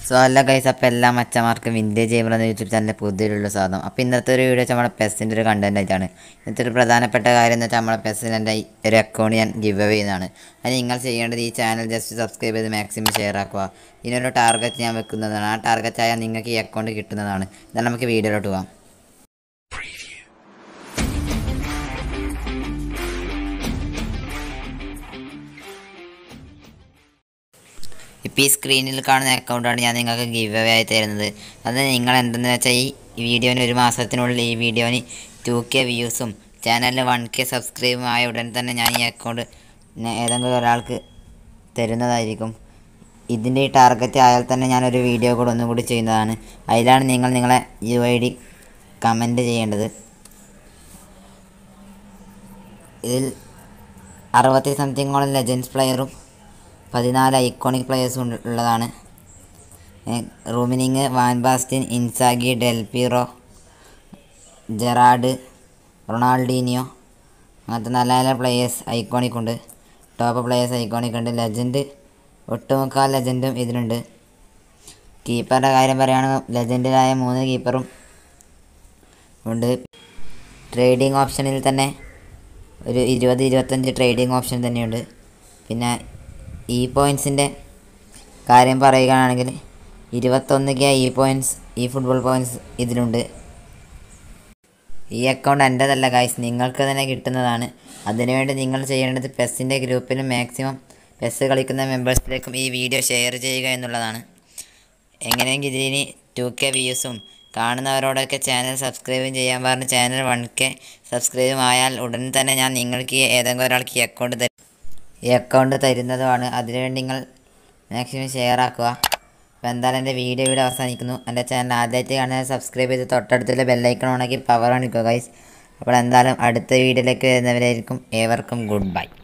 so അല്ല guys അപ്പോൾ എല്ലാ മച്ചന്മാർക്കും വിൻറ്റേജ് ഗെയിമർ എന്ന യൂട്യൂബ് ചാനലിൽ പുതിയൊരു സ്വാഗതം അപ്പോൾ ഇന്നത്തെ ഒരു വീഡിയോ വെച്ചാൽ നമ്മുടെ പെസ്സിൻ്റെ ഒരു കണ്ടന്റ് ആയിട്ടാണ് ഇന്നത്തെ ഒരു പ്രധാനപ്പെട്ട കാര്യം എന്ന് വെച്ചാൽ നമ്മുടെ പെസ്സിന് എൻ്റെ ഒരു അക്കൗണ്ട് ഞാൻ ഗിവ് അവേ ചെയ്യുന്നതാണ് അത് നിങ്ങൾ ചെയ്യേണ്ടത് ഈ ചാനൽ ജസ്റ്റ് സബ്സ്ക്രൈബ് ചെയ്ത് മാക്സിമം ഷെയർ ആക്കുക ഇതിനൊരു ടാർഗറ്റ് ഞാൻ വെക്കുന്നതാണ് ആ ടാർഗറ്റ് ആയാൽ നിങ്ങൾക്ക് ഈ അക്കൗണ്ട് കിട്ടുന്നതാണ് എന്നാൽ നമുക്ക് വീഡിയോയിലോട്ട് പോകാം ഇപ്പോൾ ഈ സ്ക്രീനിൽ കാണുന്ന അക്കൗണ്ടാണ് ഞാൻ നിങ്ങൾക്ക് ഗിവ് അവേ ആയി തരുന്നത് അത് നിങ്ങൾ എന്തെന്ന് വെച്ചാൽ ഈ വീഡിയോന് ഒരു മാസത്തിനുള്ളിൽ ഈ വീഡിയോന് ടു കെ വ്യൂസും ചാനലിൽ വൺ കെ സബ്സ്ക്രൈബും ആയ ഉടൻ തന്നെ ഞാൻ ഈ അക്കൗണ്ട് ഏതെങ്കിലും ഒരാൾക്ക് തരുന്നതായിരിക്കും ഇതിൻ്റെ ഈ ടാർഗറ്റ് ആയാൽ തന്നെ ഞാനൊരു വീഡിയോ കൂടെ ഒന്നും കൂടി ചെയ്യുന്നതാണ് അതിലാണ് നിങ്ങൾ നിങ്ങളെ യു ഐ ഡി കമൻറ്റ് ചെയ്യേണ്ടത് ഇതിൽ അറുപത്തി സംതിങ്ങോളം ലെജൻസ് പ്ലെയറും പതിനാല് ഐക്കോണിക് പ്ലെയേഴ്സും ഉള്ളതാണ് Rummenigge van Basten Inzaghi Del Piero Gerrard Ronaldinho അങ്ങനത്തെ നല്ല നല്ല പ്ലെയേഴ്സ് ഐക്കോണിക് ഉണ്ട് ടോപ്പ് പ്ലെയേഴ്സ് ഐക്കോണിക് ഉണ്ട് ലെജൻഡ് ഒട്ടുമുക്കാൽ ലെജൻഡും ഇതിലുണ്ട് കീപ്പറുടെ കാര്യം പറയുകയാണെങ്കിൽ ലെജൻഡിലായ മൂന്ന് കീപ്പറും ഉണ്ട് ട്രേഡിംഗ് ഓപ്ഷനിൽ തന്നെ ഒരു ഇരുപത് ഇരുപത്തഞ്ച് ട്രേഡിംഗ് ഓപ്ഷൻ തന്നെയുണ്ട് പിന്നെ ഇ പോയിൻസിൻ്റെ കാര്യം പറയുകയാണെങ്കിൽ ഇരുപത്തൊന്ന് കെ ഇ പോയിൻറ്റ്സ് ഈ ഫുട്ബോൾ പോയിൻറ്റ്സ് ഇതിലുണ്ട് ഈ അക്കൗണ്ട് എൻ്റേതല്ല ഗൈസ് നിങ്ങൾക്ക് തന്നെ കിട്ടുന്നതാണ് അതിനുവേണ്ടി നിങ്ങൾ ചെയ്യേണ്ടത് പെസ്സിൻ്റെ ഗ്രൂപ്പിലും മാക്സിമം പെസ് കളിക്കുന്ന മെമ്പേഴ്സിലേക്കും ഈ വീഡിയോ ഷെയർ ചെയ്യുക എന്നുള്ളതാണ് എങ്ങനെയെങ്കിൽ ഇതിന് ടു കെ വ്യൂസും കാണുന്നവരോടൊക്കെ ചാനൽ സബ്സ്ക്രൈബും ചെയ്യാൻ പറഞ്ഞ് ചാനൽ വൺ കെ സബ്സ്ക്രൈബും ആയാൽ ഉടൻ തന്നെ ഞാൻ നിങ്ങൾക്ക് ഏതെങ്കിലും ഒരാൾക്ക് ഈ അക്കൗണ്ട് തരും ഈ അക്കൗണ്ട് തരുന്നതുമാണ് അതിനുവേണ്ടി നിങ്ങൾ മാക്സിമം ഷെയർ ആക്കുക അപ്പോൾ എന്തായാലും എൻ്റെ വീഡിയോ ഇവിടെ അവസാനിക്കുന്നു എൻ്റെ ചാനൽ ആദ്യമായിട്ട് കാണാൻ സബ്സ്ക്രൈബ് ചെയ്ത് തൊട്ടടുത്തുള്ള ബെല്ലൈക്കൺ ഉണ്ടെങ്കിൽ പവർ കാണിക്കുക ഗൈസ് അപ്പോൾ എന്തായാലും അടുത്ത വീഡിയോയിലേക്ക് വരുന്നവരായിരിക്കും ഏവർക്കും ഗുഡ് ബൈ